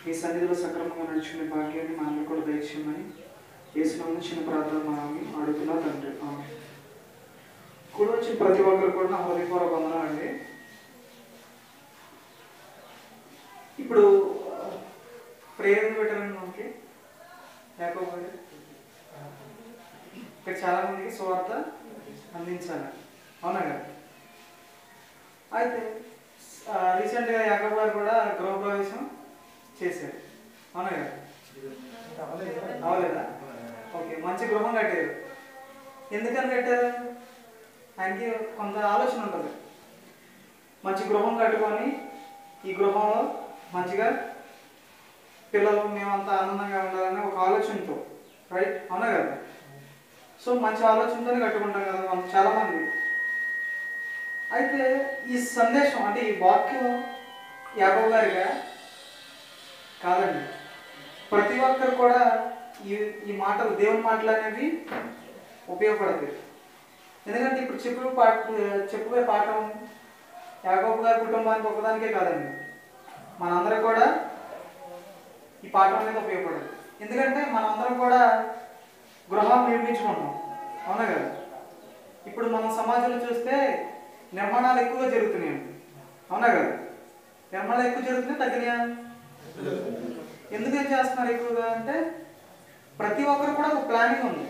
మీ సన్నిధిలో సక్రమంగా నడుచుకునే భాగ్యాన్ని మా అందరూ కూడా దయచేయమని వేసిన చిన్న ప్రార్థన మామి అడుగుతున్నా తండ్రి ఆమె కూడా వచ్చిన ప్రతి ఒక్కరు కూడా నా హృదయపూర్వక వందనాలు అండి ఇప్పుడు ప్రేరణ పెట్టారండి మనకి యాకోబు గారు ఇక్కడ చాలా మందికి స్వార్థ అందించాలి అవునా కదా అయితే ఆ, రీసెంట్గా యాకబ్ గారు కూడా గృహప్రవేశం చేశారు అవునా కదా అవలేదా ఓకే మంచి గృహం కట్టారు ఎందుకని కట్టారు ఆయనకి కొంత ఆలోచన ఉంటుంది మంచి గృహం కట్టుకొని ఈ గృహంలో మంచిగా పిల్లలు మేమంతా ఆనందంగా ఉండాలని ఒక ఆలోచనతో రైట్ అవునా కదా సో మంచి ఆలోచనతోనే కట్టుకుంటాం కదా మనం చాలా మంది అయితే ఈ సందేశం అంటే ఈ వాక్యం యాభై గారిగా కాదండి ప్రతి ఒక్కరు కూడా ఈ ఈ మాటలు దేవుని మాటలు అనేవి ఉపయోగపడతాయి ఎందుకంటే ఇప్పుడు చెప్పే పాట చెప్పే పాఠం యాగోబు గారి కుటుంబానికి ఒకదానికే కాదండి మనందరం కూడా ఈ పాఠం అనేది ఉపయోగపడదు ఎందుకంటే మనందరం కూడా గృహాలు నిర్మించుకుంటాం అవునా కదా ఇప్పుడు మన సమాజంలో చూస్తే నిర్మాణాలు ఎక్కువగా జరుగుతున్నాయండి అవునా కదా నిర్మాణాలు ఎక్కువ జరుగుతున్నాయి తగ్గినాయా ఎందుకు ఏం చేస్తున్నారు ఎక్కువగా అంటే ప్రతి ఒక్కరు కూడా ఒక ప్లానింగ్ ఉంది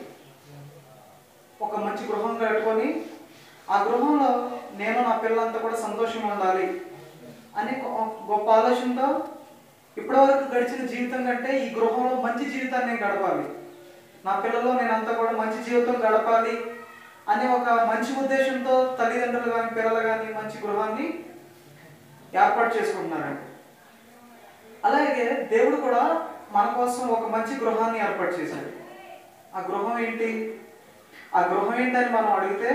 ఒక మంచి గృహం కట్టుకొని ఆ గృహంలో నేను నా పిల్లలంతా కూడా సంతోషంగా ఉండాలి అని గొ- గొప్ప ఆలోచనతో ఇప్పటివరకు గడిచిన జీవితం కంటే ఈ గృహంలో మంచి జీవితాన్ని నేను గడపాలి నా పిల్లలు నేనంతా కూడా మంచి జీవితం గడపాలి అనే ఒక మంచి ఉద్దేశంతో తల్లిదండ్రులు కానీ పిల్లలు కానీ మంచి గృహాన్ని ఏర్పాటు చేసుకుంటున్నారండి అలాగే దేవుడు కూడా మన కోసం ఒక మంచి గృహాన్ని ఏర్పాటు చేశాడు ఆ గృహం ఏంటి ఆ గృహం ఏంటని మనం అడిగితే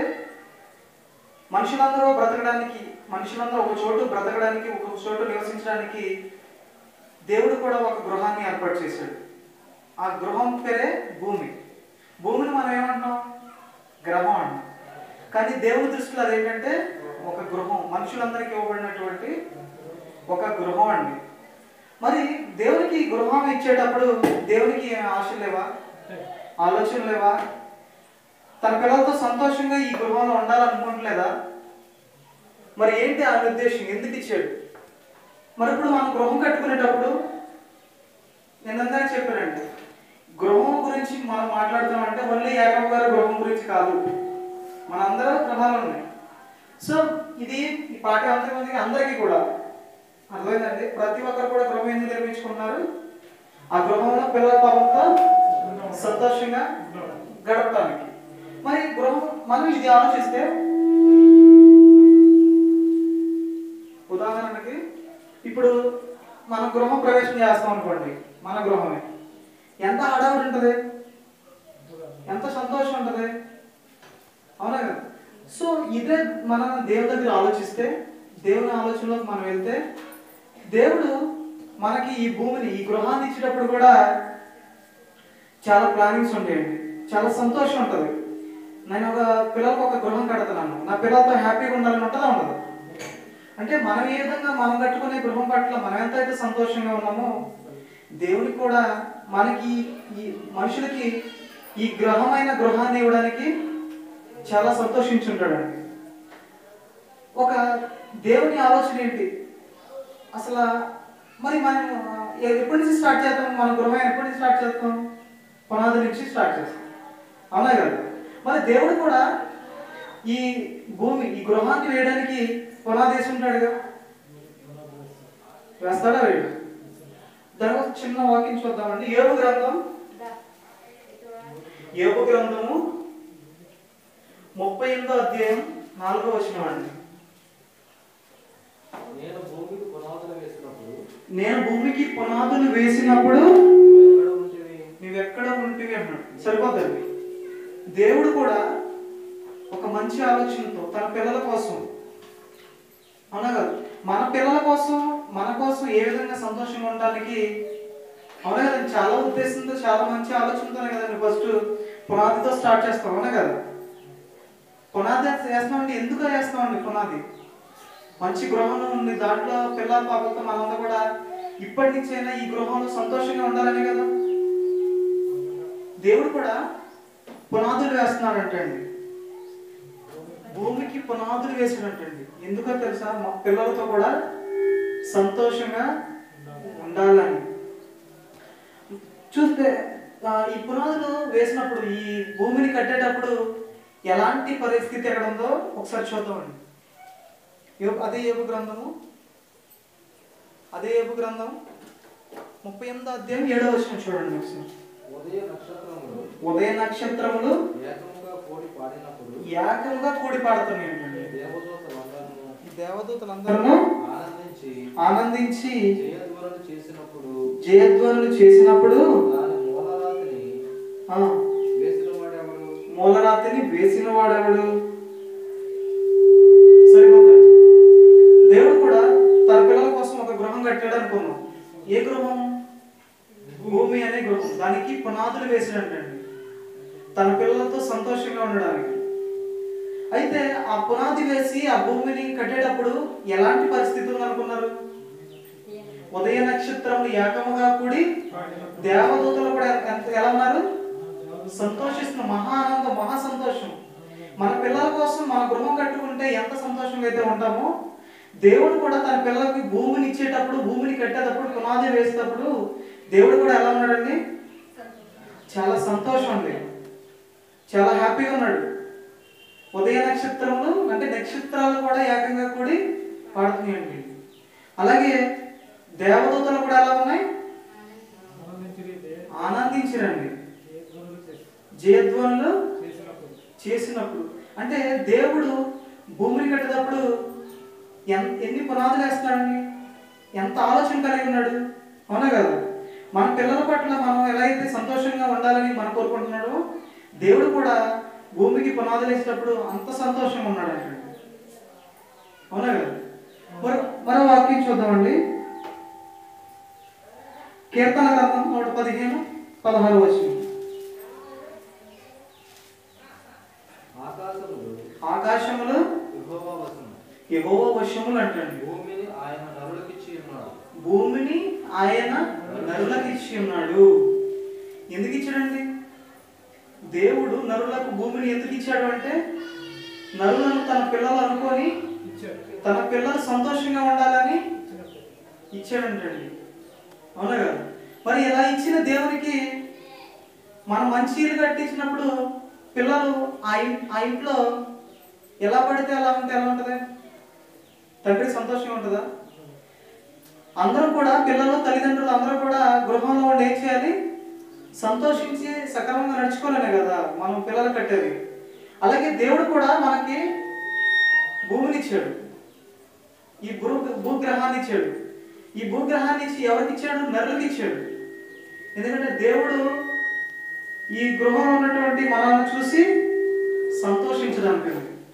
మనుషులందరూ బ్రతకడానికి మనుషులందరూ ఒక చోటు బ్రతకడానికి ఒక చోటు నివసించడానికి దేవుడు కూడా ఒక గృహాన్ని ఏర్పాటు చేశాడు ఆ గృహం పేరే భూమి భూమిని మనం ఏమంటాం గ్రహం అంటాం కానీ దేవుని దృష్టిలో అదేంటంటే ఒక గృహం మనుషులందరికీ ఇవ్వబడినటువంటి ఒక గృహం అండి మరి దేవునికి ఈ గృహం ఇచ్చేటప్పుడు దేవునికి ఏం ఆశలు లేవా ఆలోచన లేవా తన పిల్లలతో సంతోషంగా ఈ గృహంలో ఉండాలనుకోవట్లేదా మరి ఏంటి ఆ ఉద్దేశం ఎందుకు ఇచ్చాడు మరి ఇప్పుడు మనం గృహం కట్టుకునేటప్పుడు నేను అంతా చెప్పానండి గృహం గురించి మనం మాట్లాడుతున్నామంటే ఓన్లీ యాకబ్ గారి గృహం గురించి కాదు మనందరూ గృహాలు ఉన్నాయి సో ఇది ఈ పాఠ్యాంతరం అందరికీ కూడా అర్థమైందండి ప్రతి ఒక్కరు కూడా గృహం ఎందుకు నిర్మించుకున్నారు ఆ గృహంలో పిల్లల పాపంతో సంతోషంగా గడపడానికి మరి గృహం మనం ఇది ఆలోచిస్తే ఉదాహరణకి ఇప్పుడు మన గృహ ప్రవేశం చేస్తాం అనుకోండి మన గృహమే ఎంత హడావుడి ఉంటుంది ఎంత సంతోషం ఉంటుంది అవునా కదా సో ఇదే మన దేవుని దగ్గర ఆలోచిస్తే దేవుని ఆలోచనలోకి మనం వెళ్తే దేవుడు మనకి ఈ భూమిని ఈ గృహాన్ని ఇచ్చేటప్పుడు కూడా చాలా ప్లానింగ్స్ ఉంటాయండి చాలా సంతోషం ఉంటుంది నేను ఒక పిల్లలకు ఒక గృహం కడుతున్నాను నా పిల్లలతో హ్యాపీగా ఉండాలని ఉంటుందా ఉండదు అంటే మనం ఏ విధంగా మనం కట్టుకునే గృహం పట్ల మనం ఎంత అయితే సంతోషంగా ఉన్నామో దేవునికి కూడా మనకి ఈ మనుషులకి ఈ గ్రహమైన గృహాన్ని ఇవ్వడానికి చాలా సంతోషించుంటాడండి ఒక దేవుని ఆలోచన ఏంటి అసలు మరి మనం ఎ- ఎప్పటి నుంచి స్టార్ట్ చేస్తాం మన గృహం ఎప్పటి నుంచి స్టార్ట్ చేస్తాం పునాది నుంచి స్టార్ట్ చేస్తాం అవునా కదా మరి దేవుడు కూడా ఈ భూమి ఈ గృహాన్ని వేయడానికి పునాది వేసి ఉంటాడుగా వేస్తాడా వేయడు తర్వాత చిన్న వాక్యం చూద్దామండి ఏబు గ్రంథం ఏబు గ్రంథము ముప్పై ఎనిమిదో అధ్యాయం నాలుగో వచ్చిన అండి నేను భూమికి పునాదులు వేసినప్పుడు నేను భూమికి పునాదులు వేసినప్పుడు ఎక్కడ ఉంటివి నువ్వెక్కడ ఉంటివి అన్నాడు సరిపోతుంది దేవుడు కూడా ఒక మంచి ఆలోచనతో తన పిల్లల కోసం అవునా కదా మన పిల్లల కోసం మన కోసం ఏ విధంగా సంతోషంగా ఉండడానికి అవునా కదండి చాలా ఉద్దేశంతో చాలా మంచి ఆలోచనతోనే కదండి ఫస్ట్ పునాదితో స్టార్ట్ చేస్తాం అవునా కదా పునాది వేస్తామండి ఎందుకు వేస్తామండి పునాది మంచి గృహం ఉంది దాంట్లో పిల్లల పాపలతో మనంతా కూడా ఇప్పటి నుంచైనా ఈ గృహంలో సంతోషంగా ఉండాలనే కదా దేవుడు కూడా పునాదులు వేస్తున్నాడంటండి భూమికి పునాదులు వేసాడంటండి ఎందుకో తెలుసా మా పిల్లలతో కూడా సంతోషంగా ఉండాలని చూస్తే ఆ, ఈ పునాదులు వేసినప్పుడు ఈ భూమిని కట్టేటప్పుడు ఎలాంటి పరిస్థితి ఎక్కడ ఉందో ఒకసారి చూద్దామండి యోబు- అదే ఏబు గ్రంథము అదే ఏబు గ్రంథం ముప్పై ఎనిమిదో అధ్యాయం ఏడో వచ్చిన చూడండి ఒకసారి ఉదయ నక్షత్రములు ఉదయ నక్షత్రములు ఏకముగా కోడి పాడినప్పుడు ఏకంగా కూడి పాడుతున్నాయండి దేవదూతలందరూ దేవదూతలందరూ ఆనందించి ఆనందించి జయధ్వనులు చేసినప్పుడు జయధ్వనులు చేసినప్పుడు దాని మూలరాతిని ఆ, వేసిన వాడెవడు మూలరాతిని వేసిన వాడెవడు సరిపోతుంది దేవుడు కూడా తన పిల్లల కోసం ఒక గృహం కట్టాడు అనుకున్నాం ఏ గృహం భూమి అనే గృహం దానికి పునాదులు వేసినట్టండి తన పిల్లలతో సంతోషంగా ఉండడానికి అయితే ఆ పునాది వేసి ఆ భూమిని కట్టేటప్పుడు ఎలాంటి పరిస్థితి ఉందనుకున్నారు ఉదయ నక్షత్రములు ఏకముగా కూడి దేవదూతలు కూడా ఎంత ఎలా ఉన్నారు సంతోషిస్తున్న మహా ఆనందం మహా సంతోషం మన పిల్లల కోసం మన గృహం కట్టుకుంటే ఎంత సంతోషంగా అయితే ఉంటామో దేవుడు కూడా తన పిల్లలకి భూమిని ఇచ్చేటప్పుడు భూమిని కట్టేటప్పుడు పునాది వేసేటప్పుడు దేవుడు కూడా ఎలా ఉన్నాడండి చాలా సంతోషం ఉంది చాలా హ్యాపీగా ఉన్నాడు ఉదయ నక్షత్రములు అంటే నక్షత్రాలు కూడా ఏకంగా కూడి పాడుతున్నాయండి అలాగే దేవదూతలు కూడా ఎలా ఉన్నాయి ఆనందించరండి జయధ్వనులు చేసినప్పుడు అంటే దేవుడు భూమిని కట్టేటప్పుడు ఎన్- ఎన్ని పునాదులు వేస్తున్నాడండి ఎంత ఆలోచన కలిగి ఉన్నాడు అవునా కదా మన పిల్లల పట్ల మనం ఎలా అయితే సంతోషంగా ఉండాలని మనం కోరుకుంటున్నాడో దేవుడు కూడా భూమికి పునాదులు వేసేటప్పుడు అంత సంతోషంగా ఉన్నాడు అండి అవునా కదా మరో మరో వాక్యం చూద్దామండి కీర్తన గ్రంథం నూట పదిహేను పదహారు వచ్చింది ఆకాశములు ఆకాశములు యెహోవా వశము యెహోవా వశములు అంటండి భూమిని ఆయన నరులకిచ్చి ఉన్నాడు భూమిని ఆయన నరులకు ఇచ్చి ఉన్నాడు ఎందుకు ఇచ్చాడండి దేవుడు నరులకు భూమిని ఎందుకు ఇచ్చాడు అంటే నరులను తన పిల్లలు అనుకొని తన పిల్లలు సంతోషంగా ఉండాలని ఇచ్చాడంటండి అవునా కదా మరి ఇలా ఇచ్చిన దేవునికి మనం మంచి ఇల్లు కట్టించినప్పుడు పిల్లలు ఆ ఇన్- ఆ ఇంట్లో ఎలా పడితే అలా ఉంటే ఎలా ఉంటుంది తండ్రి సంతోషంగా ఉంటుందా అందరూ కూడా పిల్లలు తల్లిదండ్రులు అందరూ కూడా గృహంలో ఉండి ఏం చేయాలి సంతోషించి సక్రమంగా నడుచుకోలేనే కదా మనం పిల్లలు కట్టేది అలాగే దేవుడు కూడా మనకి భూమిని ఇచ్చాడు ఈ భూ భూగ్రహాన్ని ఇచ్చాడు ఈ భూగ్రహాన్ని ఇచ్చి ఎవరికి ఇచ్చాడు నరులకు ఇచ్చాడు ఎందుకంటే దేవుడు ఈ గృహంలో ఉన్నటువంటి మనల్ని చూసి సంతోషించడానికి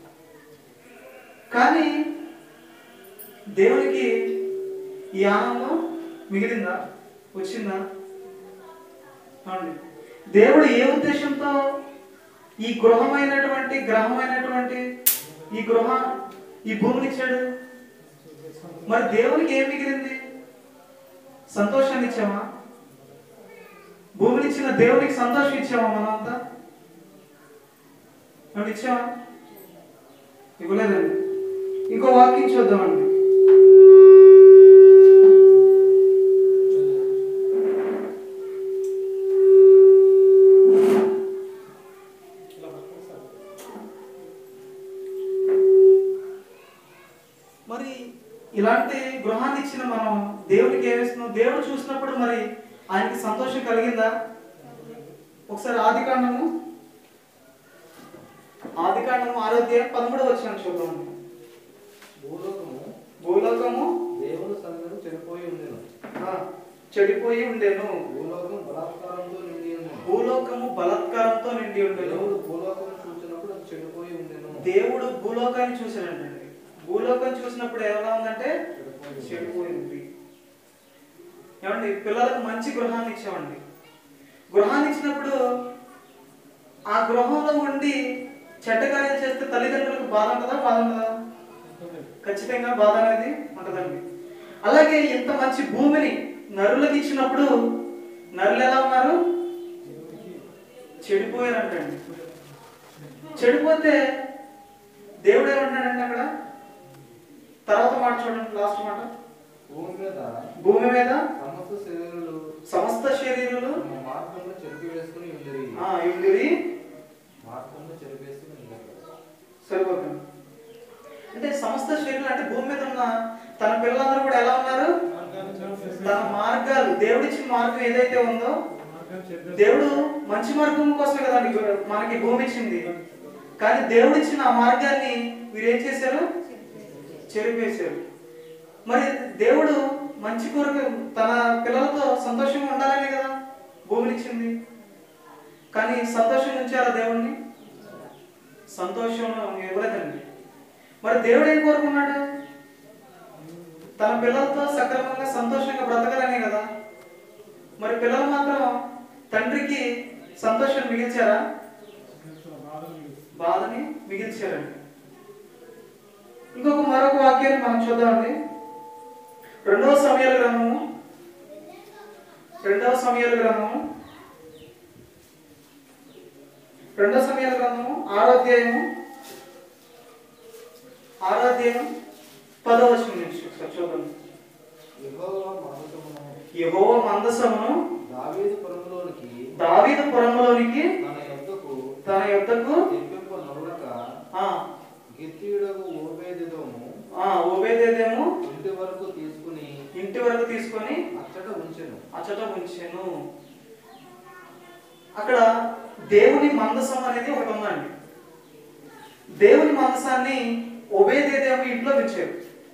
కానీ దేవునికి ఈ ఆనందం మిగిలిందా వచ్చిందా అవునండి దేవుడు ఏ ఉద్దేశంతో ఈ గృహమైనటువంటి గ్రహమైనటువంటి ఈ గృహ ఈ భూమిని ఇచ్చాడు మరి దేవునికి ఏం మిగిలింది సంతోషాన్ని ఇచ్చామా భూమిని ఇచ్చిన దేవునికి సంతోషం ఇచ్చామా మనంతా ఏమన్నా ఇచ్చామా ఇవ్వలేదండి ఇంకో వాక్యం చూద్దామండి మరి ఇలాంటి గృహాన్ని ఇచ్చిన మనం దేవుడికి ఏమిస్తున్నాం దేవుడు చూసినప్పుడు మరి ఆయనకి సంతోషం కలిగిందా ఒకసారి ఆది కాండము ఆది కాండము ఆరోగ్యం పదమూడు వచ్చిన చూద్దాం భూలోకము భూలోకము దేవుని సంగతి చెడిపోయి ఉండేను ఆ, చెడిపోయి ఉండేను భూలోకం బలాత్కారంతో నిండి ఉండేను భూలోకము బలత్కారంతో నిండి ఉండేను దేవుడు భూలోకం చూసినప్పుడు అది చెడిపోయి ఉండేను దేవుడు భూలోకాన్ని చూశాడంటండి భూలోకం చూసినప్పుడు ఎలా ఉందంటే చెడిపోయి ఉంది ఏమండి పిల్లలకు మంచి గృహాన్ని ఇచ్చామండి గృహాన్ని ఇచ్చినప్పుడు ఆ గృహంలో ఉండి చెడ్డ కార్యాలు చేస్తే తల్లిదండ్రులకు బాధ ఉంటుందా బాధ ఉంటుందా ఖచ్చితంగా బాధ అనేది ఉంటుందండి అలాగే ఇంత మంచి భూమిని నరులకు ఇచ్చినప్పుడు నరులు ఎలా ఉన్నారు చెడిపోయారంటండి చెడిపోతే దేవుడు ఏమంటున్నాడండి అక్కడ తర్వాత మాట చూడండి లాస్ట్ మాట భూమి మీద భూమి మీద సమస్త శరీరులు సమస్త శరీరులు తమ మార్గంలో చెరిపి వేసుకుని ఉండిరి ఆ, ఇంటివి మార్గంలో చెరిపి వేసుకుని ఉండిరి సరిపోతుంది అంటే సమస్త శరీరం అంటే భూమి మీద ఉన్న తన పిల్లలందరూ కూడా ఎలా ఉన్నారు తన మార్గాలు దేవుడిచ్చిన మార్గం ఏదైతే ఉందో దేవుడు మంచి మార్గం కోసమే కదండి గు- మనకి భూమి ఇచ్చింది కానీ దేవుడిచ్చిన ఆ మార్గాన్ని వీరు ఏం చేశారు చెరిపేశారు మరి దేవుడు మంచి కొరకు తన పిల్లలతో సంతోషంగా ఉండాలనే కదా భూమిని ఇచ్చింది కానీ సంతోషం ఉంచారా దేవుణ్ణి సంతోషం ఇవ్వలేదండి మరి దేవుడు ఏం కోరుకున్నాడు తన పిల్లలతో సక్రమంగా సంతోషంగా బ్రతకాలనే కదా మరి పిల్లలు మాత్రం తండ్రికి సంతోషం మిగిల్చారా బాధని మిగిల్చారండి ఇంకొక మరొక వాక్యాన్ని మనం చూద్దామండి రెండవ సమయాల గ్రంథము రెండవ సమయాల గ్రంథము రెండవ సమయాల గ్రంథము ఆరో అధ్యాయము ఆరో అధ్యాయం పదవ వచనం నుంచి ఒకసారి చూద్దాం యెహోవా మార్గమును యెహోవ మందసమును దావీదు పురములోనికి దావీదు పురములోనికి తన యొద్దకు తన యొద్దకు తెప్పింప నొరలక ఆ గిత్తీయుడకు ఓబేదిదోము ఆ ఓబేదేదేమో ఇంటి వరకు తీసుకుని ఇంటి వరకు తీసుకొని అచ్చట ఉంచెను అచ్చట ఉంచాను అక్కడ దేవుని మందసం అనేది ఒకటి ఉందండి దేవుని మందసాన్ని ఒబేదేదేమో ఇంట్లో ఉంచారు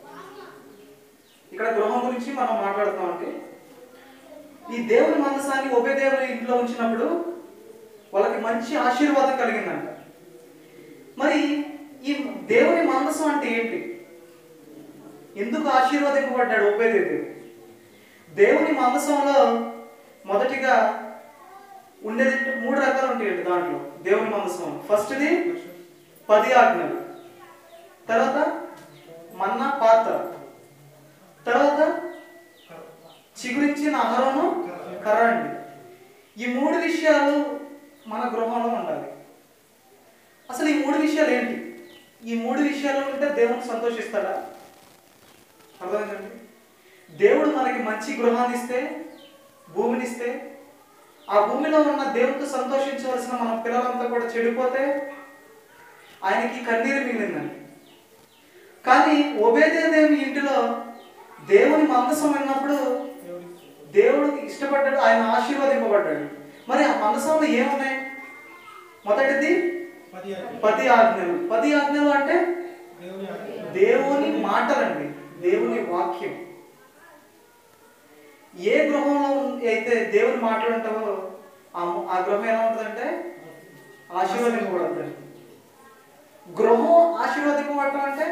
ఇక్కడ గృహం గురించి మనం మాట్లాడుతామంటే ఈ దేవుని మందసాన్ని ఒబేదేవుని ఇంట్లో ఉంచినప్పుడు వాళ్ళకి మంచి ఆశీర్వాదం కలిగిందంట మరి ఈ దేవుని మందసం అంటే ఏంటి ఎందుకు ఆశీర్వదింపబడ్డాడు ఒబేదేదేవు దేవుని మందసంలో మొదటిగా ఉండేది మూడు రకాలు ఉంటాయండి దాంట్లో దేవుని మందసం ఫస్ట్ది పది ఆజ్ఞలు తర్వాత మన్నా పాత్ర తర్వాత చిగురించిన ఆహారము కర్ర అండి ఈ మూడు విషయాలు మన గృహంలో ఉండాలి అసలు ఈ మూడు విషయాలు ఏంటి ఈ మూడు విషయాలు ఉంటే దేవుని సంతోషిస్తాడా అర్థమైందండి దేవుడు మనకి మంచి గృహాన్ని ఇస్తే భూమిని ఇస్తే ఆ భూమిలో ఉన్న దేవుడితో సంతోషించవలసిన మన పిల్లలంతా కూడా చెడిపోతే ఆయనకి కన్నీరు మిగిలిందండి కానీ ఒబేదేదేవి ఇంటిలో దేవుని మందసం విన్నప్పుడు దేవుడు ఇష్టపడ్డాడు ఆయన ఆశీర్వదింపబడ్డాడు మరి ఆ మందసంలో ఏమున్నాయి మొదటిది పది ఆజ్ఞలు పది ఆజ్ఞలు అంటే దేవుని మాటలండి దేవుని వాక్యం ఏ గృహంలో ఉం- అయితే దేవుని మాటలు ఉంటావో ఆ ము- ఆ గృహం ఎలా ఉంటుందంటే ఆశీర్వదింపబడుతుంది గృహం ఆశీర్వదింపబడటం అంటే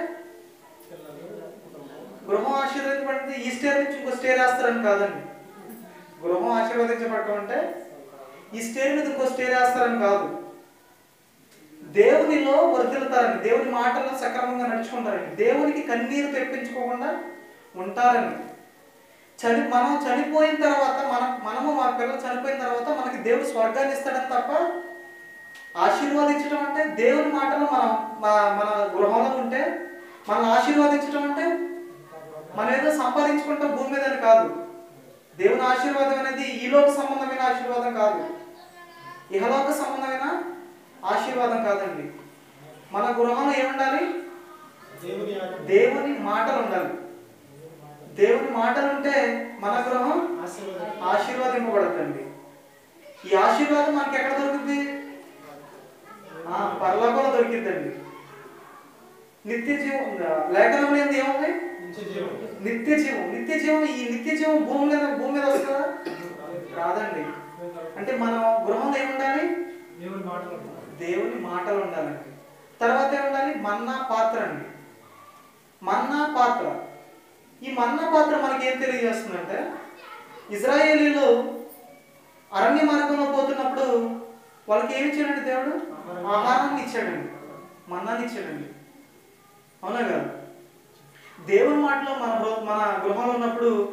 గృహం ఆశీర్వదించబడితే ఈ స్టేర్ నుంచి ఇంకో స్టేర్ వేస్తారని కాదండి గృహం ఆశీర్వదించబడటం అంటే ఈ స్టేర్ మీద ఇంకో స్టేర్ వేస్తారని కాదు దేవునిలో వర్ధిల్లుతారని దేవుని మాటలను సక్రమంగా నడుచుకుంటారని దేవునికి కన్నీరు తెప్పించుకోకుండా ఉంటారని చని మనం చనిపోయిన తర్వాత మన మనము మా పిల్లలు చనిపోయిన తర్వాత మనకి దేవుడు స్వర్గాన్ని ఇస్తాడని తప్ప ఆశీర్వదించడం అంటే దేవుని మాటలు మనం మా- మన గృహంలో ఉంటే మనం ఆశీర్వదించడం అంటే మనం ఏదో సంపాదించుకుంటాం భూమి మీద అని కాదు దేవుని ఆశీర్వాదం అనేది ఈలోక సంబంధమైన ఆశీర్వాదం కాదు ఇహలోక సంబంధమైన ఆశీర్వాదం కాదండి మన గృహంలో ఏముండాలి దేవుని మాటలు ఉండాలి దేవుని మాటలు ఉంటే మన గృహం ఆశీర్వాదింపబడుతుంది ఈ ఆశీర్వాదం మనకి ఎక్కడ దొరుకుతుంది ఆ, పరలోకంలో దొరికిద్దండి నిత్య జీవం లేఖనంలో ఏంది ఏముంది నిత్య జీవం నిత్య జీవం ఈ నిత్య జీవం భూమి మీద భూమి మీద వస్తుందా రాదండి అంటే మన గృహంలో ఏముండాలి దేవుని మాటలు ఉండాలండి తర్వాత ఏముండాలి మన్నా పాత్ర అండి మన్నా పాత్ర ఈ మన్నా పాత్ర మనకి ఏం తెలియజేస్తుందంటే ఇజ్రాయేలీలు అరణ్య మార్గంలో పోతున్నప్పుడు వాళ్ళకి ఏమి ఇచ్చాడండి దేవుడు ఆహారాన్ని ఇచ్చాడండి మన్నాన్ని ఇచ్చాడండి అవునా కదా దేవుని మాటలో మన హృ- మన గృహంలో ఉన్నప్పుడు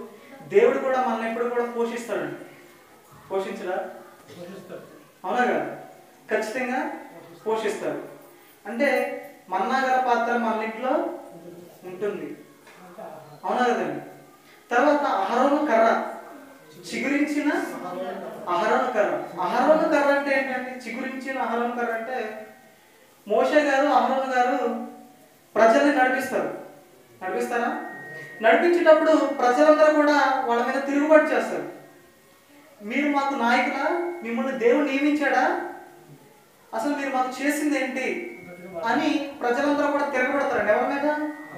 దేవుడు కూడా మనల్ని ఎప్పుడు కూడా పోషిస్తాడండి పోషించడా అవునా కదా ఖచ్చితంగా పోషిస్తాడు అంటే మన్నా గల పాత్ర మన ఇంట్లో ఉంటుంది అవునా కదండి తర్వాత అహరోను కర్ర చిగురించిన అహరోను కర్ర అహరోను కర్ర అంటే ఏంటంటే చిగురించిన అహరోను కర్ర అంటే మోషే గారు అహరోను గారు ప్రజల్ని నడిపిస్తారు నడిపిస్తారా నడిపించేటప్పుడు ప్రజలందరూ కూడా వాళ్ళ మీద తిరుగుబాటు చేస్తారు మీరు మాకు నాయకులా మిమ్మల్ని దేవుడు నియమించాడా అసలు మీరు మాకు చేసింది ఏంటి అని ప్రజలందరూ కూడా తిరగబడతారండి ఎవరి మీద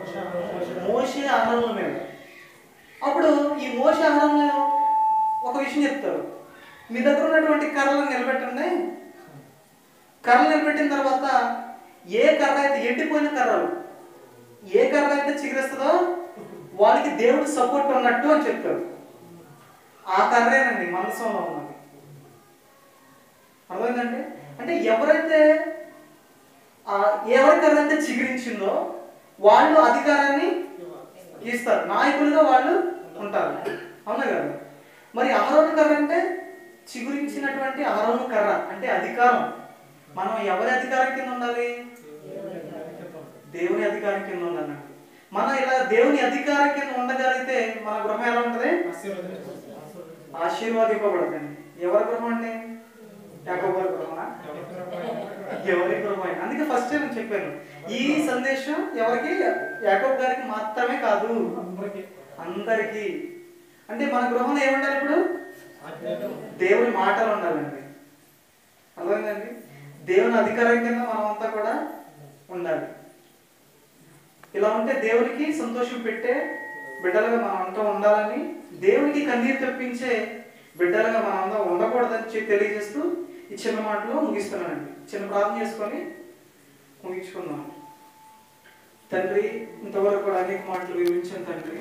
మోషే ఆహారంల మీద అప్పుడు ఈ మోషే ఆహారంలో ఒక విషయం చెప్తారు మీ దగ్గర ఉన్నటువంటి కర్రలను నిలబెట్టండి కర్రలు నిలబెట్టిన తర్వాత ఏ కర్ర అయితే ఎండిపోయిన కర్రలు ఏ కర్ర అయితే చిగురిస్తుందో వాళ్ళకి దేవుడు సపోర్ట్ ఉన్నట్టు అని చెప్తారు ఆ కర్రేనండి మనసులో ఉన్నది అర్థమైందండి అంటే ఎవరైతే ఆ ఎవరి కర్ర అయితే చిగురించిందో వాళ్ళు అధికారాన్ని ఇస్తారు నాయకులుగా వాళ్ళు ఉంటారు అవునా కదా మరి అహరోను కర్ర అంటే చిగురించినటువంటి అహరోను కర్ర అంటే అధికారం మనం ఎవరి అధికారం కింద ఉండాలి దేవుని అధికారం కింద ఉండాలండి మనం ఇలా దేవుని అధికారం కింద ఉండగలిగితే మన గృహం ఎలా ఉంటుంది ఆశీర్వాదింపబడదండి ఎవరి గృహం అండి యాకోబు గృహమా ఎవరి గృహం అయినా అందుకే ఫస్ట్ నేను చెప్పాను ఈ సందేశం ఎవరికి యాకోబ్ గారికి మాత్రమే కాదు అందరికి అంటే మన గృహంలో ఏముండాలి ఇప్పుడు దేవుని మాటలు ఉండాలండి అర్థమైందండి దేవుని అధికారం కింద మనం అంతా కూడా ఉండాలి ఇలా ఉంటే దేవునికి సంతోషం పెట్టే బిడ్డలుగా మనం అంతా ఉండాలని దేవునికి కన్నీరు తెప్పించే బిడ్డలుగా మనం అంతా ఉండకూడదని చెప్పి తెలియజేస్తూ ఈ చిన్న మాటలో ముగిస్తున్నానండి చిన్న ప్రార్థన చేసుకొని ముగించుకుందాం తండ్రి ఇంతవరకు కూడా అనేక మాటలు వివరించిన తండ్రి